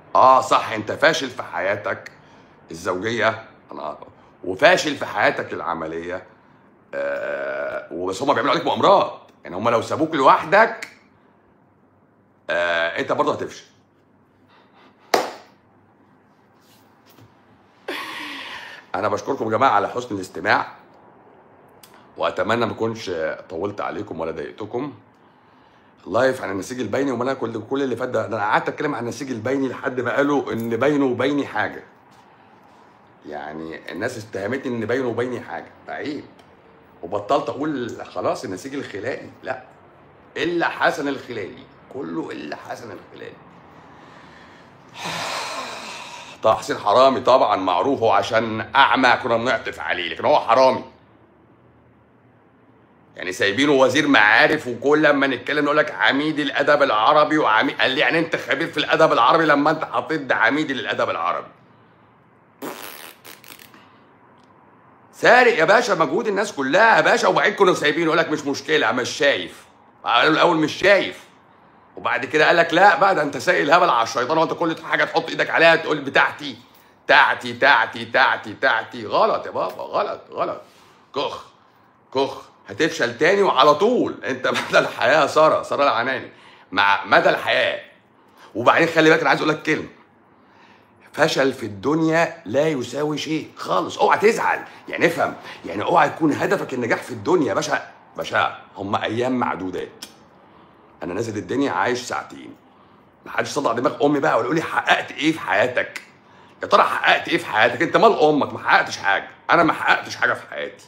اه صح انت فاشل في حياتك الزوجيه انا وفاشل في حياتك العمليه آه وبس هم بيعملوا عليك مؤامرات يعني هم لو سابوك لوحدك آه انت برضه هتفشل انا بشكركم يا جماعه على حسن الاستماع واتمنى ما اكونش طولت عليكم ولا ضايقتكم لايف عن النسيج البيني وما انا كل كل اللي فات ده ده انا قعدت اتكلم عن النسيج البيني لحد ما قالوا ان بينه وبيني حاجه يعني الناس اتهمتني ان بينه وبيني حاجه عيب وبطلت اقول خلاص النسيج الخلالي لا الا حسن الخلالي كله الا حسن الخلالي طه حسين حرامي طبعا معروف هو عشان اعمى كنا بنعطف عليه لكن هو حرامي يعني سايبينه وزير معارف وكل لما نتكلم نقول لك عميد الادب العربي وعميد قال لي يعني انت خبير في الادب العربي لما انت حطيت ده عميد للادب العربي سارق يا باشا مجهود الناس كلها يا باشا وبعدين كانوا سايبينه يقول لك مش مشكله مش شايف قالوا الاول مش شايف وبعد كده قال لك لا بقى ده انت سايق الهبل على الشيطان وانت كل حاجه تحط ايدك عليها تقول بتاعتي تاعتي تاعتي تاعتي تاعتي غلط يا بابا غلط غلط كخ كخ هتفشل تاني وعلى طول انت مدى الحياه ساره ساره العناني مع مدى الحياه وبعدين خلي بالك انا عايز اقول لك كلمه فشل في الدنيا لا يساوي شيء خالص اوعى تزعل يعني افهم يعني اوعى يكون هدفك النجاح في الدنيا يا باشا باشا هم ايام معدودات انا نازل الدنيا عايش ساعتين ما حدش صدع دماغ امي بقى ولا يقول لي حققت ايه في حياتك يا ترى حققت ايه في حياتك انت مال امك ما حققتش حاجه انا ما حققتش حاجه في حياتي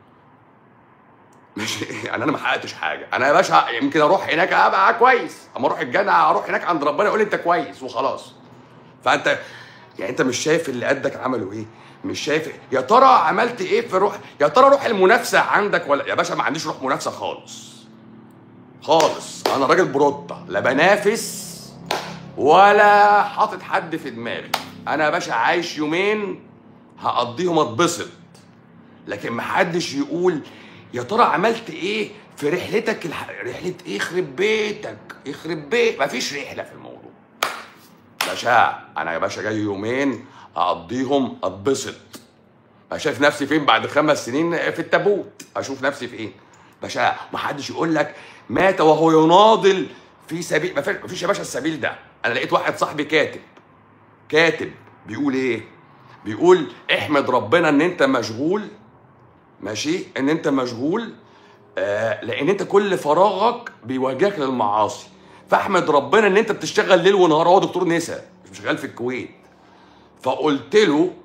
مش يعني انا ما حققتش حاجه انا يا باشا يمكن اروح هناك ابقى كويس اما اروح الجنه اروح هناك عند ربنا يقول لي انت كويس وخلاص فانت يعني انت مش شايف اللي قدك عملوا ايه مش شايف يا ترى عملت ايه في روح يا ترى روح المنافسه عندك ولا يا باشا ما عنديش روح منافسه خالص خالص انا راجل بروتة لا بنافس ولا حاطط حد في دماغي انا يا باشا عايش يومين هقضيهم اتبسط لكن محدش يقول يا ترى عملت ايه في رحلتك الح... رحله ايه يخرب بيتك يخرب بيت مفيش رحله في الموضوع باشا انا يا باشا جاي يومين اقضيهم اتبسط شايف نفسي فين بعد خمس سنين في التابوت اشوف نفسي فين باشا ما حدش يقول لك مات وهو يناضل في سبيل ما فيش يا باشا السبيل ده انا لقيت واحد صاحبي كاتب كاتب بيقول ايه بيقول احمد ربنا ان انت مشغول ماشي ان انت مشغول آه لان انت كل فراغك بيوجهك للمعاصي فاحمد ربنا ان انت بتشتغل ليل ونهار هو دكتور نسا مش شغال في الكويت فقلت له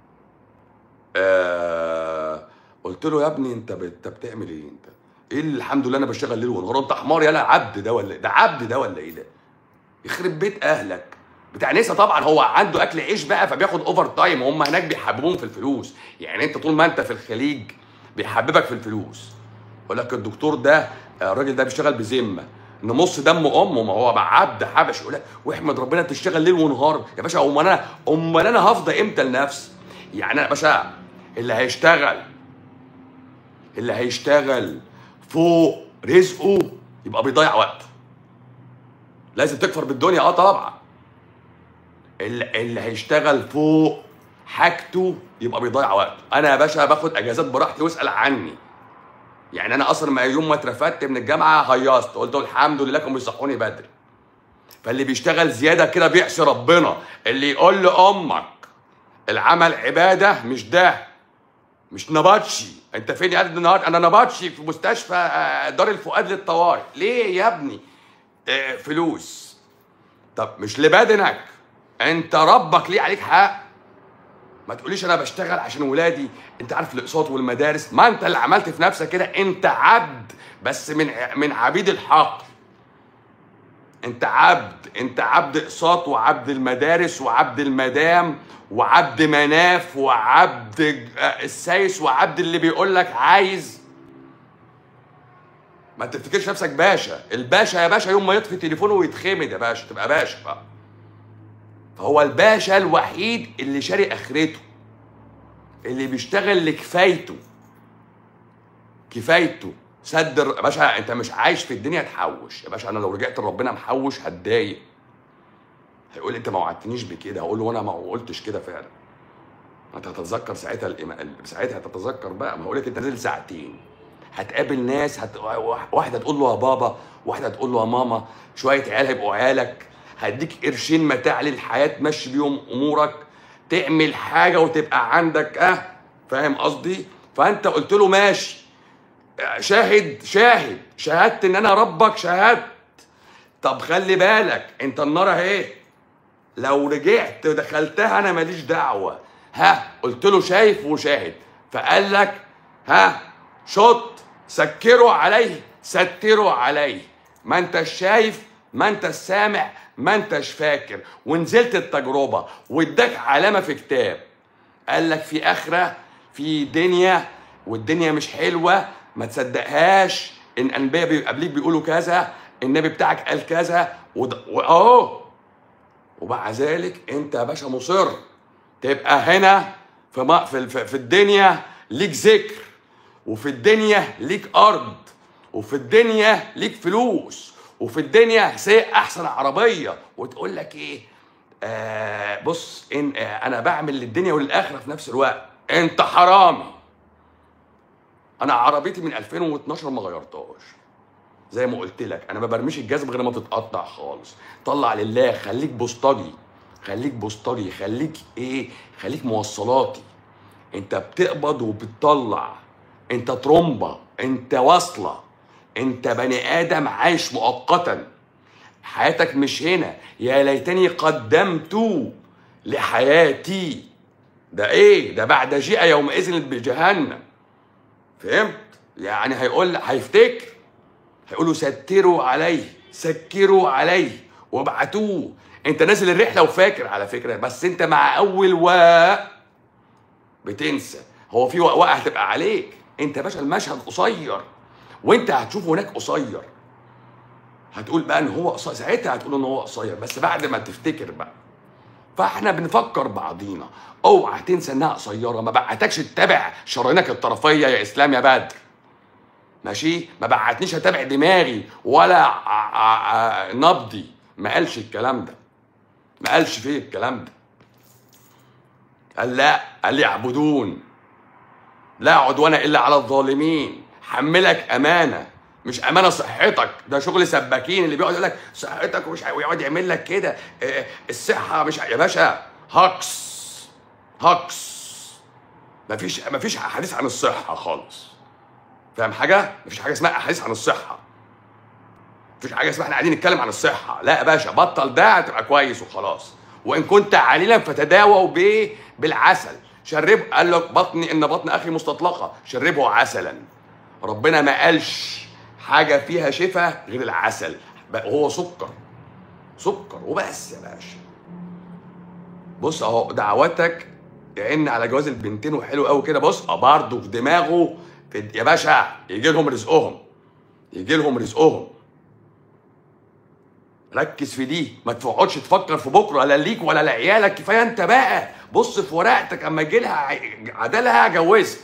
آه قلت له يا ابني انت انت بتعمل ايه انت ايه اللي الحمد لله انا بشتغل ليل ونهار انت حمار يالا عبد ده ولا ده عبد ده ولا ايه ده يخرب بيت اهلك بتاع نسا طبعا هو عنده اكل عيش بقى فبياخد اوفر تايم وهم هناك بيحببوهم في الفلوس يعني انت طول ما انت في الخليج بيحببك في الفلوس يقول لك الدكتور ده الراجل ده بيشتغل بذمه نمص دم امه ما هو بقى عبد حبش يقول لك واحمد ربنا تشتغل ليل ونهار يا باشا امال انا امال انا هفضى امتى لنفسي يعني انا يا باشا اللي هيشتغل اللي هيشتغل فوق رزقه يبقى بيضيع وقته لازم تكفر بالدنيا اه طبعا اللي, اللي هيشتغل فوق حاجته يبقى بيضيع وقته انا يا باشا باخد اجازات براحتي واسال عني يعني انا اصلا ما يوم ما اترفدت من الجامعه هيصت قلت الحمد لله كانوا بيصحوني بدري فاللي بيشتغل زياده كده بيعصي ربنا اللي يقول لامك العمل عباده مش ده مش نبطشي انت فين يا قد النهارده انا نبطشي في مستشفى دار الفؤاد للطوارئ ليه يا ابني اه فلوس طب مش لبدنك انت ربك ليه عليك حق ما تقوليش انا بشتغل عشان ولادي انت عارف الاقساط والمدارس ما انت اللي عملت في نفسك كده انت عبد بس من من عبيد الحق انت عبد انت عبد اقساط وعبد المدارس وعبد المدام وعبد مناف وعبد السايس وعبد اللي بيقول لك عايز ما تفتكرش نفسك باشا الباشا يا باشا يوم ما يطفي تليفونه ويتخمد يا باشا تبقى باشا بقى فهو الباشا الوحيد اللي شاري اخرته اللي بيشتغل لكفايته كفايته سد يا باشا انت مش عايش في الدنيا تحوش يا باشا انا لو رجعت لربنا محوش هتضايق هيقول لي انت ما وعدتنيش بكده هقول له انا ما قلتش كده فعلا انت هتتذكر ساعتها الإما... ساعتها هتتذكر بقى ما هقول لك انت نازل ساعتين هتقابل ناس هت... واحده تقول له يا بابا واحده تقول له يا ماما شويه عيال هيبقوا عيالك هديك قرشين متاع للحياه تمشي بيهم امورك تعمل حاجه وتبقى عندك اه فاهم قصدي فانت قلت له ماشي شاهد شاهد شهدت ان انا ربك شهدت طب خلي بالك انت النار اهي لو رجعت ودخلتها انا ماليش دعوه ها قلت له شايف وشاهد فقال لك ها شط سكروا عليه ستروا عليه ما انتش شايف ما انتش سامع ما انتش فاكر ونزلت التجربه واداك علامه في كتاب قال لك في اخره في دنيا والدنيا مش حلوه ما تصدقهاش ان انبياء بي- قبليك بيقولوا كذا النبي بتاعك قال كذا وده- واهو ومع ذلك انت يا باشا مصر تبقى هنا في ما في في في الدنيا ليك ذكر وفي الدنيا ليك ارض وفي الدنيا ليك فلوس وفي الدنيا سايق احسن عربيه وتقول لك ايه آه بص إن آه انا بعمل للدنيا وللاخره في نفس الوقت انت حرامي انا عربيتي من 2012 ما غيرتهاش زي ما قلت لك انا ما برميش الجزم غير ما تتقطع خالص طلع لله خليك بوسطجي خليك بوسطجي خليك ايه خليك موصلاتي انت بتقبض وبتطلع انت ترومبه انت واصله انت بني ادم عايش مؤقتا حياتك مش هنا يا ليتني قدمت لحياتي ده ايه ده بعد جيء يومئذ بجهنم فهمت يعني هيقول هيفتكر هيقولوا ستروا عليه سكروا عليه وابعتوه انت نازل الرحله وفاكر على فكره بس انت مع اول واء بتنسى هو في واء هتبقى عليك انت يا باشا المشهد قصير وانت هتشوف هناك قصير هتقول بقى ان هو قصير ساعتها هتقول ان هو قصير بس بعد ما تفتكر بقى فاحنا بنفكر بعضينا اوعى تنسى انها قصيره ما بعتكش تتابع شرايينك الطرفيه يا اسلام يا بدر ماشي ما بعتنيش اتابع دماغي ولا ع- ع- ع- نبضي ما قالش الكلام ده ما قالش فيه الكلام ده قال لا قال يعبدون لا عدوان الا على الظالمين حملك امانه مش امانه صحتك ده شغل سباكين اللي بيقعد يقول لك صحتك ومش عارف- ويقعد يعمل لك كده إيه، الصحه مش ع- يا باشا هكس هكس مفيش مفيش حديث عن الصحه خالص فاهم حاجه مفيش حاجه اسمها احاديث عن الصحه مفيش حاجه اسمها احنا قاعدين نتكلم عن الصحه لا يا باشا بطل ده هتبقى كويس وخلاص وان كنت عليلا فتداووا به بالعسل شرب قال لك بطني ان بطن اخي مستطلقه شربه عسلا ربنا ما قالش حاجه فيها شفاء غير العسل بقى هو سكر سكر وبس يا باشا بص اهو دعواتك يعن على جواز البنتين وحلو قوي كده بص اه برضه في دماغه في يا باشا يجي لهم رزقهم يجي لهم رزقهم ركز في دي ما تقعدش تفكر في بكره لا ليك ولا لعيالك كفايه انت بقى بص في ورقتك اما يجي لها عدالها هجوزها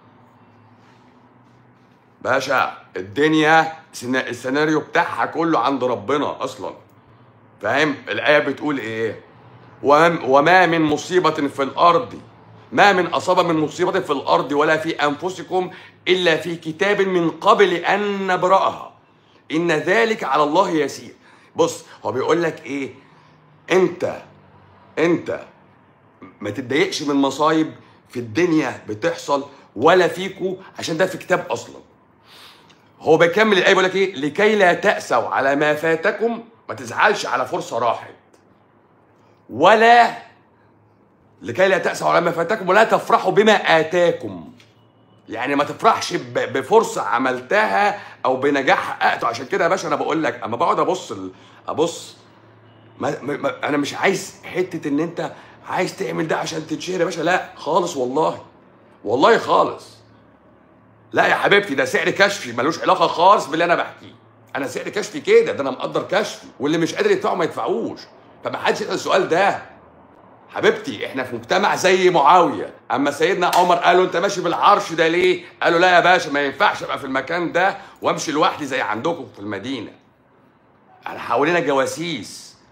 باشا الدنيا سنا- السيناريو بتاعها كله عند ربنا اصلا فاهم الايه بتقول ايه وم- وما من مصيبه في الارض ما من اصاب من مصيبه في الارض ولا في انفسكم الا في كتاب من قبل ان نبراها ان ذلك على الله يسير بص هو بيقول لك ايه انت انت ما تتضايقش من مصايب في الدنيا بتحصل ولا فيكو عشان ده في كتاب اصلا هو بيكمل الايه بيقول لك ايه لكي لا تاسوا على ما فاتكم ما تزعلش على فرصه راحت ولا لكي لا تاسوا على ما فاتكم ولا تفرحوا بما اتاكم يعني ما تفرحش ب- بفرصه عملتها او بنجاح حققته عشان كده يا باشا انا بقول لك اما بقعد ابص ال- ابص ما ما ما انا مش عايز حته ان انت عايز تعمل ده عشان تتشهر يا باشا لا خالص والله والله خالص لا يا حبيبتي ده سعر كشفي ملوش علاقه خالص باللي انا بحكيه انا سعر كشفي كده ده انا مقدر كشفي واللي مش قادر يدفعه ما يدفعوش فما حدش يسال السؤال ده حبيبتي احنا في مجتمع زي معاويه اما سيدنا عمر قال له انت ماشي بالعرش ده ليه قال له لا يا باشا ما ينفعش ابقى في المكان ده وامشي لوحدي زي عندكم في المدينه انا حوالينا جواسيس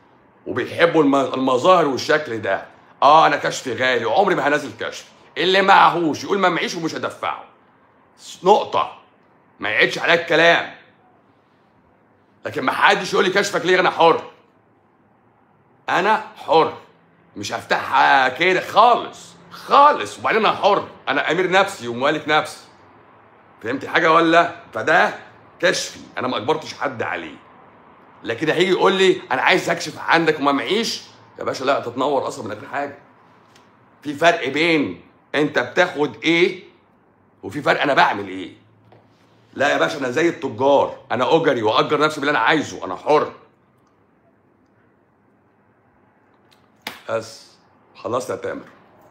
وبيحبوا الم- المظاهر والشكل ده اه انا كشفي غالي وعمري ما هنزل كشف اللي معهوش يقول ما معيش ومش هدفعه نقطه ما يعيدش عليا الكلام لكن ما حدش يقول لي كشفك ليه انا حر انا حر مش هفتحها كده خالص خالص وبعدين انا حر انا امير نفسي ومالك نفسي فهمت حاجه ولا فده كشفي انا ما اجبرتش حد عليه لكن هيجي يقول لي انا عايز اكشف عندك وما معيش يا باشا لا تتنور اصلا من غير حاجه في فرق بين انت بتاخد ايه وفي فرق انا بعمل ايه لا يا باشا انا زي التجار انا اجري واجر نفسي باللي انا عايزه انا حر بس خلصت يا تامر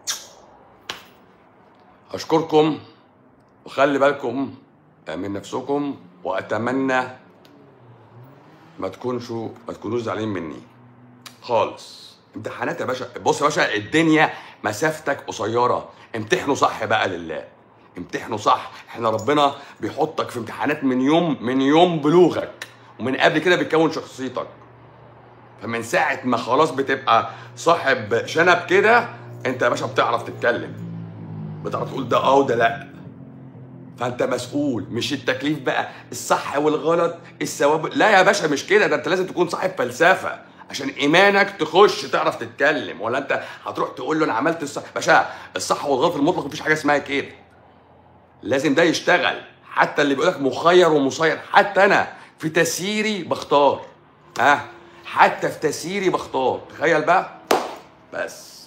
اشكركم وخلي بالكم من نفسكم واتمنى ما تكونشوا ما تكونوش زعلانين مني خالص امتحانات يا باشا بص يا باشا الدنيا مسافتك قصيره امتحنوا صح بقى لله امتحنوا صح احنا ربنا بيحطك في امتحانات من يوم من يوم بلوغك ومن قبل كده بيكون شخصيتك فمن ساعة ما خلاص بتبقى صاحب شنب كده انت يا باشا بتعرف تتكلم بتعرف تقول ده اه وده لا فانت مسؤول مش التكليف بقى الصح والغلط الثواب لا يا باشا مش كده ده انت لازم تكون صاحب فلسفه عشان ايمانك تخش تعرف تتكلم ولا انت هتروح تقول له انا عملت الصح باشا الصح والغلط المطلق مفيش حاجه اسمها كده لازم ده يشتغل حتى اللي بيقولك مخير ومسير حتى انا في تسييري بختار ها أه؟ حتى في تسييري بختار تخيل بقى بس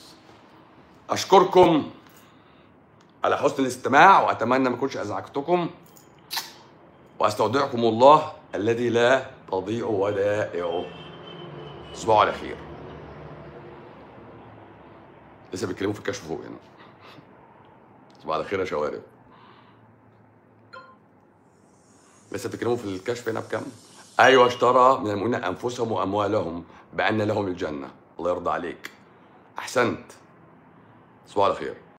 اشكركم على حسن الاستماع واتمنى ما اكونش ازعجتكم واستودعكم الله الذي لا تضيع ودائعه تصبحوا على خير لسه بيتكلموا في الكشف فوق هنا تصبحوا على خير يا شوارب لسه بتتكلموا في الكشف هنا بكام؟ ايوه اشترى من المؤمنين انفسهم واموالهم بان لهم الجنه الله يرضى عليك احسنت تصبحوا على خير